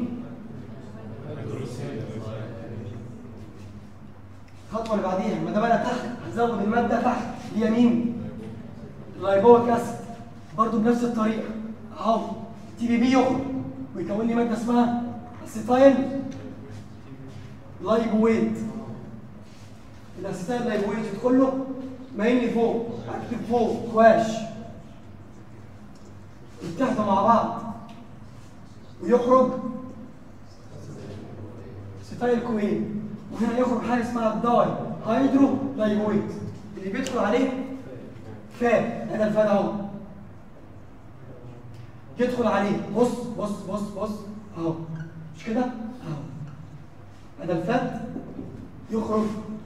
[SPEAKER 1] الخطوه اللي بعديها ما ده بقى تحت هزود الماده تحت اللي هي مين؟ اللايبويك اسيد برضه بنفس الطريقه اهو تي بي بي يخرج ويكون لي ماده اسمها اسيتايل لايبويت الاسيتايل لايبويت يدخل له مايل لي فوق اكتب فوق كواش يتحدوا مع بعض ويخرج ستايل كوين وهنا يخرج حاجه اسمها الداي هيدرو لايبويت اللي بيدخل عليه فاب هذا الفاب اهو يدخل عليه بص بص بص بص اهو مش كده اهو هذا الفات يخرج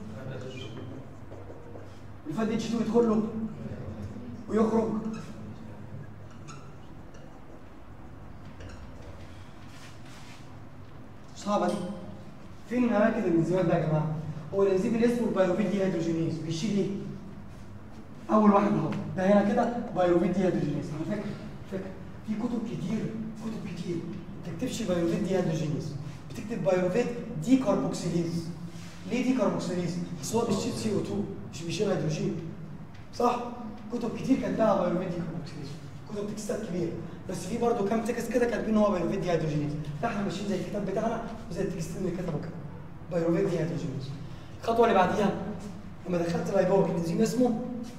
[SPEAKER 1] الفات اتش 2 يدخل له ويخرج صعبه دي فين اماكن الانزيمات بقى يا جماعه هو الانزيم اللي اسمه البيروفيت دي هيدروجينيز بيشيل ايه اول واحد اهو ده هنا كده بايروفيت دي هيدروجينيز على فكره فكره في كتب كتير كتب كتير ما تكتبش بايروفيت دي هيدروجينيز بتكتب بايروفيت دي كاربوكسيليز ليه دي كاربوكسيليز؟ اصل هو بيشيل سي او 2 مش بيشيل هيدروجين صح؟ كتب كتير كاتباها بايروفيت دي كاربوكسيليز كتب تكستات كبيره بس في برضه كام تكست كده كاتبين ان هو بايروفيت دي هيدروجينيز فاحنا ماشيين زي الكتاب بتاعنا وزي التكستين اللي كتبوا كده بايروفيت دي هيدروجينيز الخطوه اللي بعديها لما دخلت اللايبوك الانزيم اسمه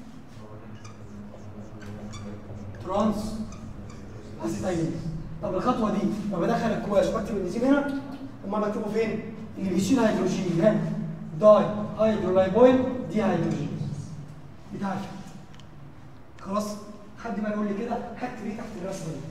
[SPEAKER 1] ترانس اسيتايليز طب الخطوه دي لما بدخل الكواش بكتب الانزيم هنا امال بكتبه فين؟ اللي بيشيل هيدروجين هنا داي هيدرولايبويل دي هيدروجين بتاع الفت خلاص حد ما يقول لي كده هكتب ايه تحت الرسمه دي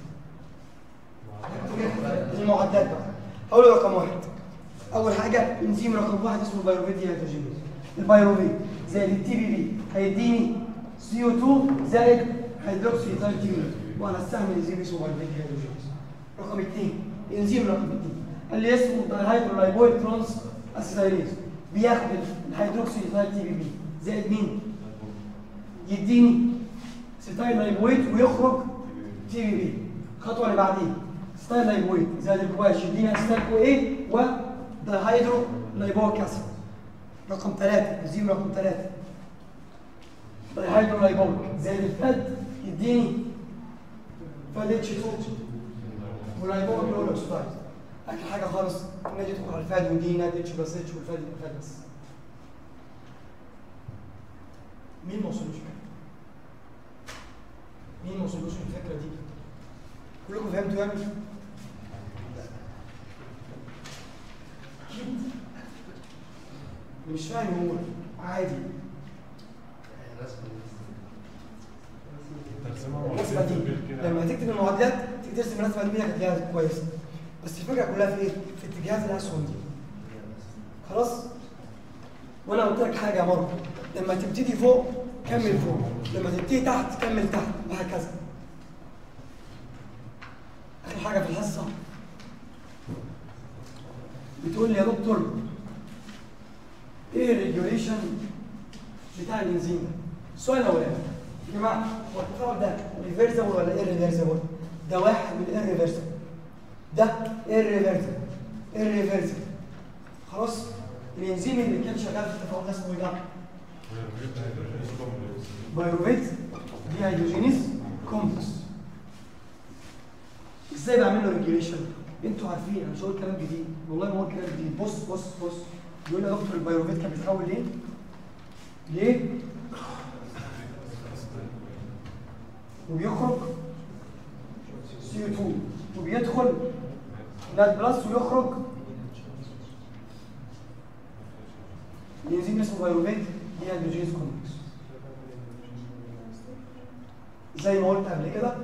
[SPEAKER 1] هكتب ايه المعدات بقى هقول له رقم واحد اول حاجه انزيم رقم واحد اسمه البيروفيت دي هيدروجينيز البيروفيت زائد التي بي بي هيديني سي او 2 زائد هيدروكسي ايثايل تي بي وانا استعمل انزيم اسمه بيروفيت دي هيدروجينيز رقم اثنين انزيم رقم اثنين اللي اسمه دايهيدرولايبويد ترانس اسيتايليز بياخد الهيدروكسي ايثايل تي بي بي زائد مين؟ يديني ستايل لايبويت ويخرج تي بي بي الخطوه اللي بعديها ستايل لايبويت زائد الكواش يدينا ستايل كو ايه ودايهيدرو لايبويك اسيد رقم ثلاثة انزيم رقم ثلاثة دايهيدرو لايبويك زائد الفاد يديني فاد اتش 2 ولايبويك لو اكسدايز اخر حاجه خالص نادي يدخل على الفاد ودي نادي اتش بلس اتش والفاد يبقى فاد بس مين ما وصلوش كده؟ مين ما وصلوش الفكره دي؟ كلكم فهمتوا يا ابني؟ اكيد اللي مش فاهم يقول عادي الرسمه دي لما تكتب المعادلات تيجي ترسم الرسمه دي بايدك هتلاقيها كويسه بس الفكره كلها في ايه؟ في اتجاهات الاسهم دي خلاص؟ وانا قلت لك حاجه يا مروه لما تبتدي فوق كمل فوق لما تبتدي تحت كمل تحت وهكذا اخر حاجه في الحصه بتقول لي يا دكتور ايه الريجوليشن بتاع الانزيم ده؟ السؤال الاولاني يا جماعه هو التفاعل ده ريفرسبل ولا ايه ريفرسبل؟ ده واحد من الريفرسبل ده الريفرسبل الريفرسبل خلاص الانزيم اللي كان شغال في التفاعل ده اسمه ايه ده؟ بايروفيت دي هيدروجينيز كومبلكس ازاي بعمل له ريجيوليشن انتوا عارفين انا مش هقول كلام جديد والله ما هقول كلام جديد بص بص بص بيقول لي يا دكتور البايروفيت كان بيتحول ليه؟ ليه؟ وبيخرج سي 2 وبيدخل نات بلس ويخرج الانزيم اسمه بايروفيت دي هيدروجينيز كومبلكس زي ما قلت قبل كده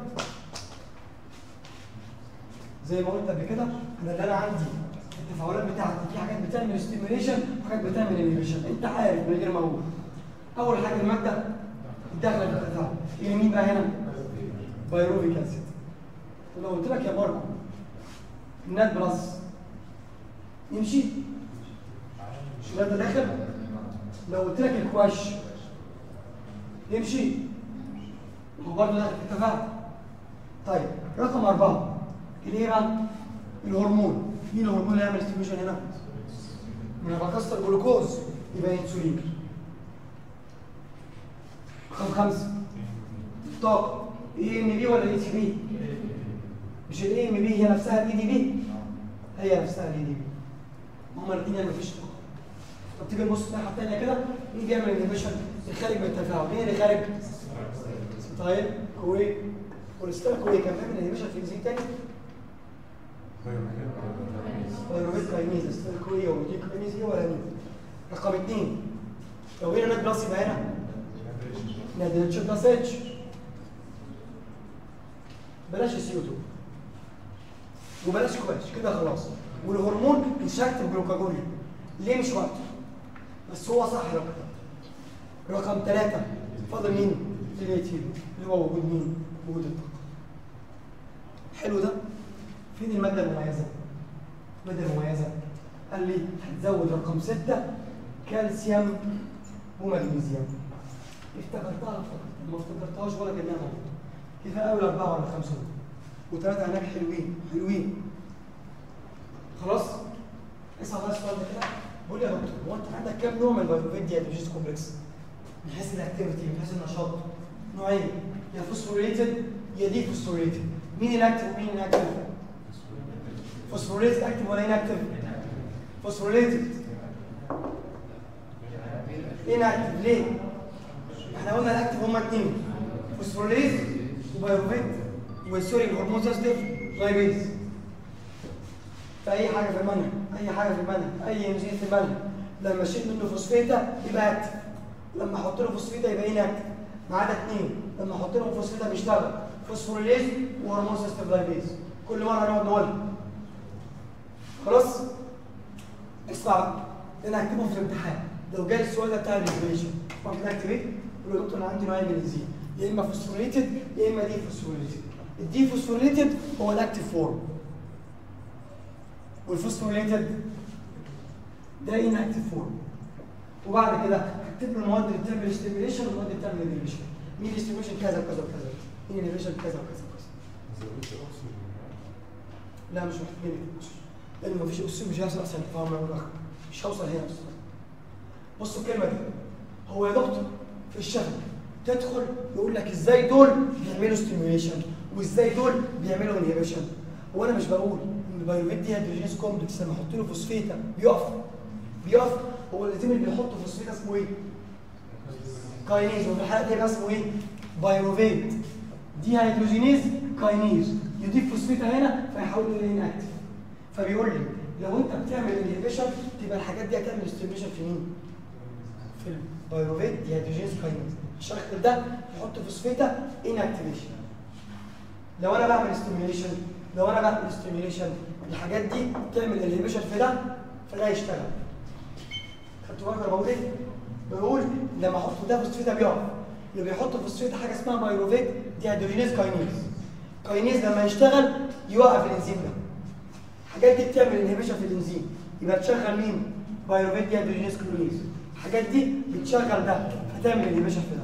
[SPEAKER 1] زي ما قلت قبل كده انا اللي انا عندي التفاعلات بتاعتي في حاجات بتعمل ستيميوليشن وحاجات بتعمل انيبيشن انت عارف من غير ما اقول اول حاجه الماده الداخله في التفاعل هي مين بقى هنا؟ بايروفيك اسيد ولو قلت لك يا ماركو النات بلس يمشي مش ده داخل لو قلت لك الكواش يمشي هو برضه داخل في التفاعل طيب رقم أربعة الايه بقى؟ الهرمون مين الهرمون اللي يعمل ستيميشن هنا؟ انا بكسر جلوكوز يبقى انسولين رقم خمسة الطاقة اي ام بي ولا اي تي بي؟ مش الاي ام بي هي نفسها الاي دي بي؟ هي نفسها الاي دي بي هما الاثنين يعني مفيش طاقة طب تيجي نبص الناحية التانية كده مين بيعمل انهبيشن؟ الخارج من التفاعل مين اللي خارج؟ ستايل كوي والستايل كوي كان بيعمل انهبيشن في انزيم تاني؟ بايروفيت كاينيز ستايل كوي ودي كاينيز ايه ولا مين؟ رقم اثنين لو هنا نات بلس يبقى هنا نات اتش بلس اتش بلاش السي او 2 وبلاش كواش كده خلاص والهرمون مش هكتب جلوكاجون ليه مش وقته بس هو صح رقم رقم ثلاثة فاضل مين؟ الريتيل اللي هو وجود مين؟ وجود الطاقة حلو ده؟ فين المادة المميزة؟ المادة المميزة قال لي هتزود رقم ستة كالسيوم ومغنيسيوم افتكرتها افتكرتها ما افتكرتهاش ولا كانها موجودة كفاية أول أربعة ولا خمسة دول وثلاثة هناك حلوين حلوين خلاص؟ اسمع بقى السؤال ده كده بقول يا دكتور هو انت عندك كام نوع من الفيتامين دي ادوجيس كومبلكس؟ من حيث الاكتيفيتي من حيث النشاط نوعين يا فوسفوريتد يا دي فوسفوريتد مين الاكتف ومين الاكتف؟ فوسفوريتد اكتف ولا انكتف؟ فوسفوريتد انكتف ليه؟ احنا قلنا الاكتف هما اتنين فوسفوريز وبايروفيت وسوري الهرمون سيستم لايبيز في اي حاجه في المنهج اي حاجه في المنهج اي انزيم في المنهج لما اشيل منه فوسفيتا يبقى اكتف لما احط له فوسفيتا يبقى انكتف ما عدا اثنين لما احط له فوسفيتا بيشتغل فوسفوريليز وهرمون سيستم لايبيز كل مره نقعد نقولها خلاص اسمع بقى انا هكتبهم في الامتحان لو جالي السؤال ده بتاع الريجوليشن ممكن اكتب ايه؟ يقول له يا دكتور انا عندي نوعين من الانزيم يا اما فوسفوريتد يا اما دي فوسفوريتد الدي فوسفوريتد هو الاكتيف فورم والفوسفوريتد ده انكتيف فورم وبعد كده هكتب له المواد اللي بتعمل ستيميوليشن والمواد اللي بتعمل انهبيشن مين ستيميوليشن كذا وكذا وكذا مين انهبيشن كذا وكذا وكذا لا مش محتاجين اكسجين لان مفيش اكسجين مش هيحصل اصلا تفاعل مع الاخر مش هوصل هنا اصلا بصوا الكلمه دي هو يا دكتور في الشبكه تدخل يقول لك ازاي دول بيعملوا ستيميوليشن وازاي دول بيعملوا انهبيشن هو انا مش بقول ان البايوفيت دي هيدروجينيز كومبلكس لما احط له فوسفيتا بيقف بيقف هو الانزيم اللي بيحط فوسفيتا اسمه ايه؟ كاينيز وفي الحلقه دي هيبقى اسمه ايه؟ بايروفيت دي هيدروجينيز كاينيز يضيف فوسفيتا هنا فيحوله الى اكتف فبيقول لي لو انت بتعمل انهبيشن تبقى الحاجات دي هتعمل ستيميوليشن في مين؟ في البايروفيت دي هيدروجينيز كاينيز الشرخ ده يحط فوسفيتا انكتيفيشن لو انا بعمل ستيميوليشن لو انا بعمل ستيميوليشن الحاجات دي تعمل انهبيشن في ده فده يشتغل خدتوا بالك انا بقول ايه؟ بقول لما احط ده فوسفيتا بيقف اللي بيحط فوسفيتا حاجه اسمها بايروفيت دي هيدروجينيز كاينيز كاينيز لما يشتغل يوقف الانزيم ده الحاجات دي بتعمل انهبيشن في الانزيم يبقى تشغل مين؟ بايروفيت دي هيدروجينيز كاينيز الحاجات دي بتشغل ده فتعمل انهبيشن في ده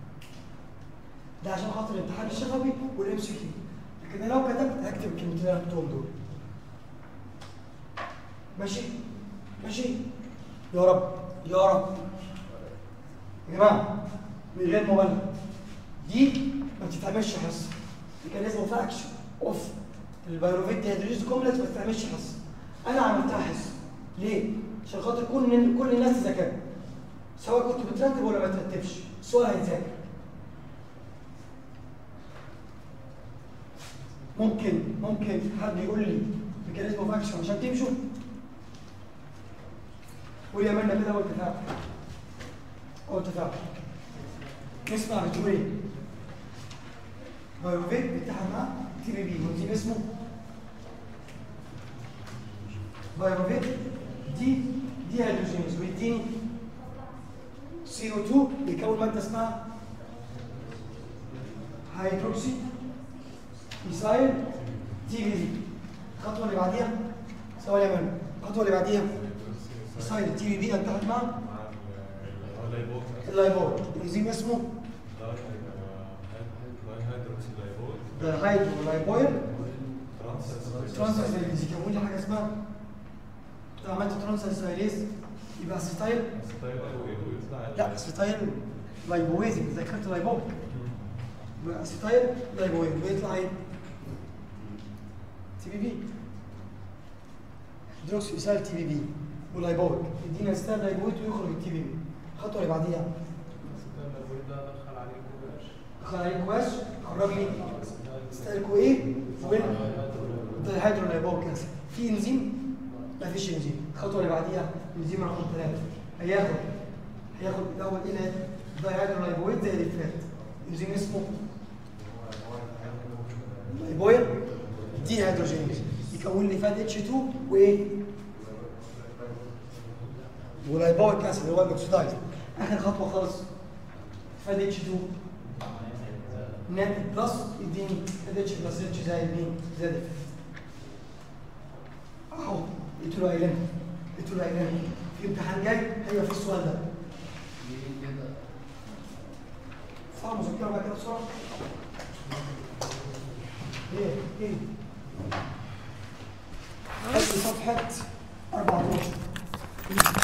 [SPEAKER 1] ده عشان خاطر الامتحان الشفوي والام سي كيو لكن لو كتبت هكتب الكلمتين اللي انا كتبتهم دول ماشي ماشي يا رب يا رب يا جماعه من غير مبالغه دي ما بتتعملش حصه ميكانيزم اوف اكشن اوف البيروفيت هيدروجيز كومبلكس ما بتتعملش حصه انا عملتها حصه ليه؟ عشان خاطر كل كل الناس تذاكرها سواء كنت بترتب ولا ما ترتبش السؤال هيتذاكر ممكن ممكن حد يقول لي ميكانيزم اوف اكشن عشان تمشوا قول يا منى كده وانت فاهم وانت فاهم نسمع بتقول ايه بايوفيت بيتحد مع تي بي بي ونجيب اسمه بايوفيت دي دي هيدروجينز ويديني سي او 2 بيكون ماده اسمها هيدروكسي ميثايل تي بي بي الخطوه اللي بعديها ثواني يا منى الخطوه اللي بعديها ميثايل تي بي بي هتتحد مع اللايبول الانزيم اسمه ده هيدرو لايبويل ترانساسايليز يكون لي حاجه اسمها لو عملت ترانساسايليز يبقى اسيتايل لا اسيتايل لايبويزي ذكرت لايبول يبقى اسيتايل لايبويل ويطلع ايه؟ تي بي بي هيدروكسي اسايل تي بي بي ولايبول يدينا اسيتايل لايبويت ويخرج التي بي بي الخطوه اللي بعديها
[SPEAKER 2] ده دخل عليه كوباش
[SPEAKER 1] دخل عليه كواش خرج لي استهلكوا ايه؟ وين؟ الهيدرولايبول كانسر في انزيم ما فيش انزيم الخطوه اللي بعديها انزيم رقم ثلاثه هياخد هياخد الاول الى دايهيدرولايبويد زي اللي فات انزيم اسمه لايبويل دي هيدروجينيز يكون لي فات اتش 2 وايه؟ ولايبويك اسيد اللي هو الاكسدايز اخر خطوه خالص فات اتش 2 نت بلس يديني اتش بلس اتش زائد مين؟ زائد اف اهو قلت له قايلين قلت له قايلين في امتحان جاي هي في السؤال ده صار مذكره بقى كده بسرعه ايه ايه هات لي صفحه 14